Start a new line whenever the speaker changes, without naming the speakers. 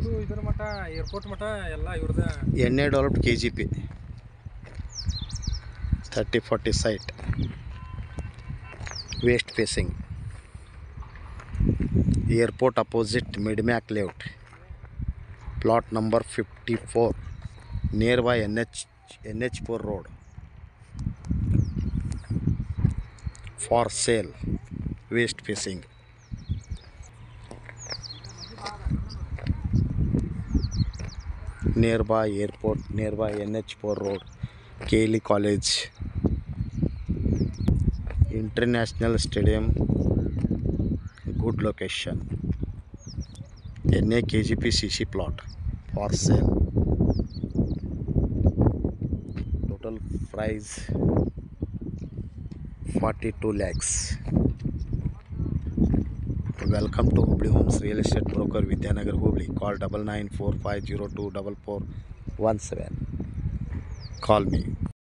ಇದು ಇದ್ರ ಮಠ ಏರ್ಪೋರ್ಟ್ ಮಠ ಎಲ್ಲ ಇವ್ರದ
ಎಣ್ಣೆ developed K G P thirty forty site west facing airport opposite ಮಿಡ್ಮ್ಯಾಕ್ layout plot number fifty four nearby N H N H four road for sale west facing nearby airport, nearby NH4 road, Kelly College, International Stadium, good location. NA KGP CC plot for sale. Total price 42 lakhs. Welcome to Hubli Homes Real Estate Broker Vidyanagar Hubli. Call double nine four five zero two double four one seven. Call me.